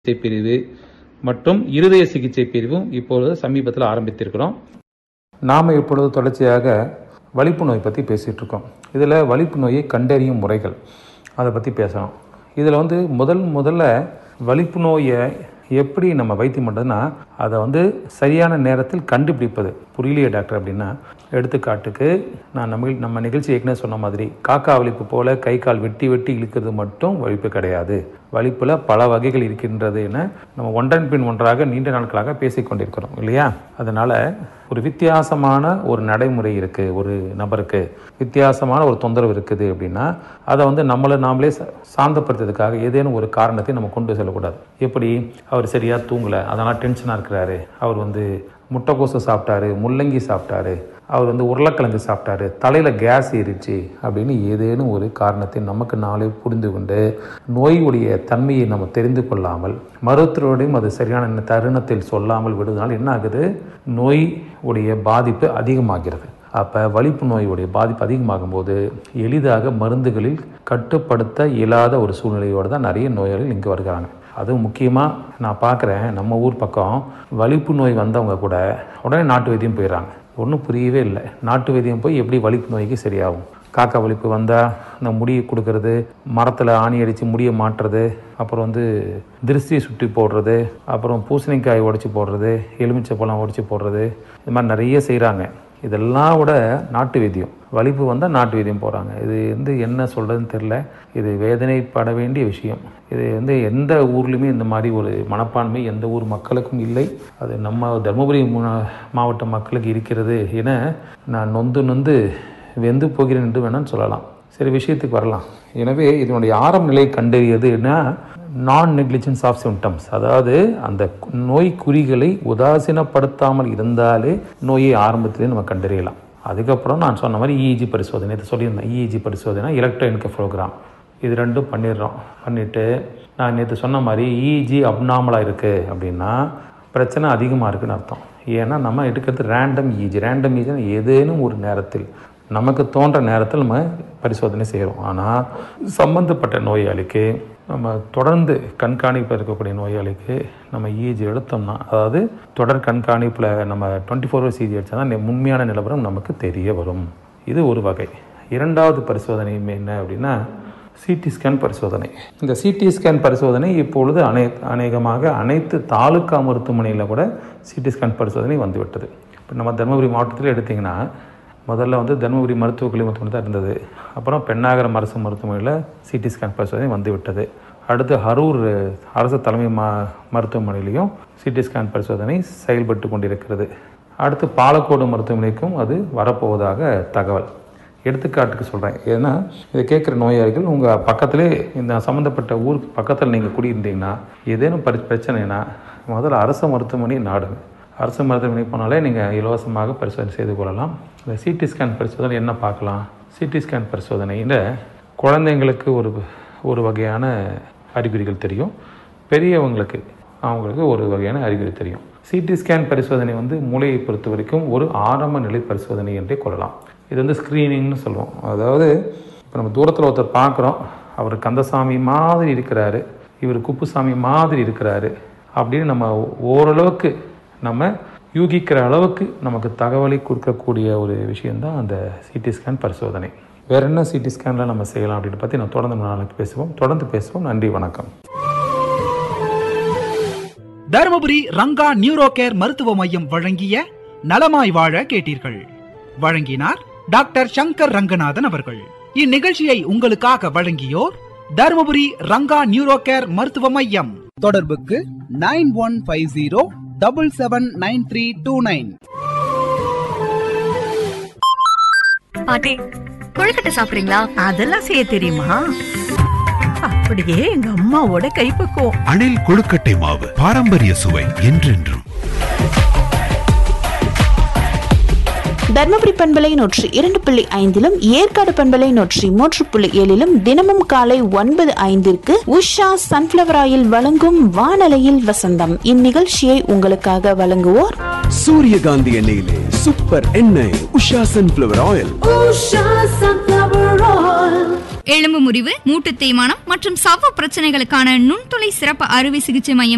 சிகிச்சை பிரிவு மற்றும் இருதய சிகிச்சை பிரிவும் இப்பொழுது சமீபத்தில் ஆரம்பித்திருக்கிறோம் நாம் இப்பொழுது தொடர்ச்சியாக வலிப்பு நோய் பற்றி பேசிகிட்டு இருக்கோம் இதில் வலிப்பு நோயை கண்டறியும் முறைகள் அதை பற்றி பேசணும் இதில் வந்து முதல் முதல்ல வலிப்பு நோயை எப்படி நம்ம வைத்தியம் பண்ணுறதுன்னா அதை வந்து சரியான நேரத்தில் கண்டுபிடிப்பது புரியலையே டாக்டர் அப்படின்னா எடுத்துக்காட்டுக்கு நான் நம்ம நம்ம நிகழ்ச்சி ஏற்கனவே சொன்ன மாதிரி காக்கா வலிப்பு போல கை கால் வெட்டி வெட்டி இழுக்கிறது மட்டும் வலிப்பு கிடையாது வலிப்பில் பல வகைகள் இருக்கின்றது என நம்ம ஒன்றன் பின் ஒன்றாக நீண்ட நாட்களாக பேசிக் கொண்டிருக்கிறோம் இல்லையா அதனால் ஒரு வித்தியாசமான ஒரு நடைமுறை இருக்குது ஒரு நபருக்கு வித்தியாசமான ஒரு தொந்தரவு இருக்குது அப்படின்னா அதை வந்து நம்மளை நாமளே ச- சாந்தப்படுத்துறதுக்காக ஏதேனும் ஒரு காரணத்தை நம்ம கொண்டு செல்லக்கூடாது எப்படி அவர் சரியாக தூங்கலை அதனால் டென்ஷனாக இருக்கிறாரு அவர் வந்து முட்டைக்கோசு சாப்பிட்டாரு முள்ளங்கி சாப்பிட்டாரு அவர் வந்து உருளைக்கிழங்கு சாப்பிட்டாரு தலையில் கேஸ் ஏறிச்சு அப்படின்னு ஏதேனும் ஒரு காரணத்தை நமக்கு நாளே புரிந்து கொண்டு நோயுடைய தன்மையை நம்ம தெரிந்து கொள்ளாமல் மருத்துவரோடையும் அது சரியான தருணத்தில் சொல்லாமல் விடுவதனால் என்ன ஆகுது நோய் உடைய பாதிப்பு அதிகமாகிறது அப்போ வலிப்பு நோயுடைய பாதிப்பு அதிகமாகும் போது எளிதாக மருந்துகளில் கட்டுப்படுத்த இயலாத ஒரு சூழ்நிலையோடு தான் நிறைய நோயாளிகள் இங்கே வருகிறாங்க அதுவும் முக்கியமாக நான் பார்க்குறேன் நம்ம ஊர் பக்கம் வலிப்பு நோய் வந்தவங்க கூட உடனே நாட்டு வைத்தியம் போயிடுறாங்க ஒன்றும் புரியவே இல்லை நாட்டு வைத்தியம் போய் எப்படி வலிப்பு நோய்க்கு சரியாகும் காக்கா வலிப்பு வந்தால் இந்த முடியை கொடுக்கறது மரத்தில் ஆணி அடித்து முடியை மாட்டுறது அப்புறம் வந்து திருஷ்டி சுட்டி போடுறது அப்புறம் பூசணிக்காய் உடைச்சி போடுறது எலுமிச்சை பழம் உடைச்சி போடுறது இது மாதிரி நிறைய செய்கிறாங்க இதெல்லாம் விட நாட்டு வைத்தியம் வலிப்பு வந்தால் நாட்டு வைத்தியம் போகிறாங்க இது வந்து என்ன சொல்கிறதுன்னு தெரில இது வேதனைப்பட வேண்டிய விஷயம் இது வந்து எந்த ஊர்லேயுமே இந்த மாதிரி ஒரு மனப்பான்மை எந்த ஊர் மக்களுக்கும் இல்லை அது நம்ம தருமபுரி மா- மாவட்ட மக்களுக்கு இருக்கிறது என நான் நொந்து நொந்து வெந்து போகிறேன் என்று வேணால் சொல்லலாம் சரி விஷயத்துக்கு வரலாம் எனவே இதனுடைய ஆரம்ப நிலை கண்டறியதுன்னா நான் நெக்லிஜென்ஸ் ஆஃப் சிம்டம்ஸ் அதாவது அந்த கு- நோய் குறிகளை உதாசீனப்படுத்தாமல் இருந்தாலே நோயை ஆரம்பத்திலே நம்ம கண்டறியலாம் அதுக்கப்புறம் நான் சொன்ன மாதிரி இஇஜி பரிசோதனை இதை சொல்லியிருந்தேன் இஇஜி பரிசோதனை எலக்ட்ரோ என்கெஃப்ரோகிராம் இது ரெண்டும் பண்ணிடுறோம் பண்ணிவிட்டு நான் நேற்று சொன்ன மாதிரி இஇஜி அப்நார்மலாக இருக்குது அப்படின்னா பிரச்சனை அதிகமாக இருக்குன்னு அர்த்தம் ஏன்னா நம்ம எடுக்கிறது ரேண்டம் இஜி ரேண்டம் இஜினா ஏதேனும் ஒரு நேரத்தில் நமக்கு தோன்ற நேரத்தில் நம்ம பரிசோதனை செய்கிறோம் ஆனால் சம்பந்தப்பட்ட நோயாளிக்கு நம்ம தொடர்ந்து கண்காணிப்பு இருக்கக்கூடிய நோயாளிக்கு நம்ம இஜி எடுத்தோம்னா அதாவது தொடர் கண்காணிப்பில் நம்ம டுவெண்ட்டி ஃபோர் ஹவர்ஸ் இஜி எடுத்தால் தான் உண்மையான நிலவரம் நமக்கு தெரிய வரும் இது ஒரு வகை இரண்டாவது பரிசோதனை என்ன அப்படின்னா சிடி ஸ்கேன் பரிசோதனை இந்த சிடி ஸ்கேன் பரிசோதனை இப்பொழுது அனை அநேகமாக அனைத்து தாலுக்கா மருத்துவமனையில் கூட சிடி ஸ்கேன் பரிசோதனை வந்துவிட்டது இப்போ நம்ம தருமபுரி மாவட்டத்தில் எடுத்திங்கன்னா முதல்ல வந்து தருமபுரி மருத்துவக் கல்வி மருத்துவமனை தான் இருந்தது அப்புறம் பெண்ணாகரம் அரசு மருத்துவமனையில் சிடி ஸ்கேன் பரிசோதனை வந்து விட்டது அடுத்து அரூர் அரசு தலைமை மா மருத்துவமனையிலையும் சிடி ஸ்கேன் பரிசோதனை செயல்பட்டு கொண்டிருக்கிறது அடுத்து பாலக்கோடு மருத்துவமனைக்கும் அது வரப்போவதாக தகவல் எடுத்துக்காட்டுக்கு சொல்கிறேன் ஏன்னா இதை கேட்குற நோயாளிகள் உங்கள் பக்கத்திலே இந்த சம்மந்தப்பட்ட ஊருக்கு பக்கத்தில் நீங்கள் குடியிருந்தீங்கன்னா ஏதேனும் பரி பிரச்சனைனா முதல்ல அரசு மருத்துவமனை நாடுங்க அரசு மருத்துவமனை போனாலே நீங்கள் இலவசமாக பரிசோதனை செய்து கொள்ளலாம் இந்த சிடி ஸ்கேன் பரிசோதனை என்ன பார்க்கலாம் சிடி ஸ்கேன் பரிசோதனையில் குழந்தைங்களுக்கு ஒரு ஒரு வகையான அறிகுறிகள் தெரியும் பெரியவங்களுக்கு அவங்களுக்கு ஒரு வகையான அறிகுறி தெரியும் சிடி ஸ்கேன் பரிசோதனை வந்து மூளையை பொறுத்த வரைக்கும் ஒரு ஆரம்ப நிலை பரிசோதனை என்றே கொள்ளலாம் இது வந்து ஸ்க்ரீனிங்னு சொல்லுவோம் அதாவது இப்போ நம்ம தூரத்தில் ஒருத்தர் பார்க்குறோம் அவர் கந்தசாமி மாதிரி இருக்கிறாரு இவர் குப்புசாமி மாதிரி இருக்கிறாரு அப்படின்னு நம்ம ஓரளவுக்கு நம்ம யூகிக்கிற அளவுக்கு நமக்கு தகவலை கொடுக்கக்கூடிய ஒரு விஷயம்தான் அந்த சிடி ஸ்கேன் பரிசோதனை வேற என்ன சிடி ஸ்கேனில் நம்ம செய்யலாம் அப்படின்னு பற்றி நான் தொடர்ந்து நாளைக்கு பேசுவோம் தொடர்ந்து பேசுவோம் நன்றி வணக்கம் தருமபுரி ரங்கா நியூரோ கேர் மருத்துவ மையம் வழங்கிய நலமாய் வாழ கேட்டீர்கள் வழங்கினார் டாக்டர் சங்கர் ரங்கநாதன் அவர்கள் இந்நிகழ்ச்சியை உங்களுக்காக வழங்கியோர் தருமபுரி ரங்கா நியூரோ கேர் மருத்துவ மையம் தொடர்புக்கு nine one five zero double seven nine three two nine பாட்டி கொழுக்கட்டை சாப்பிடுறீங்களா அதெல்லாம் செய்ய தெரியுமா அப்படியே எங்க அம்மாவோட கைப்பக்குவம் அணில் கொழுக்கட்டை மாவு பாரம்பரிய சுவை என்றென்றும் தர்மபுரி பண்பலை நூற்றி இரண்டு புள்ளி ஐந்திலும் ஏற்காடு பண்பலை நூற்றி மூன்று புள்ளி ஏழிலும் தினமும் காலை ஒன்பது ஐந்திற்கு உஷா சன்ஃபிளவர் ஆயில் வழங்கும் வானலையில் வசந்தம் இந்நிகழ்ச்சியை உங்களுக்காக வழங்குவோர் சூரியகாந்தி எண்ணெயிலே சூப்பர் எண்ணெய் உஷா சன்ஃபிளவர் ஆயில் எலும்பு முறிவு மூட்டு தேய்மானம் மற்றும் சவ்வு பிரச்சனைகளுக்கான நுண்துளை சிறப்பு அறுவை சிகிச்சை மையம்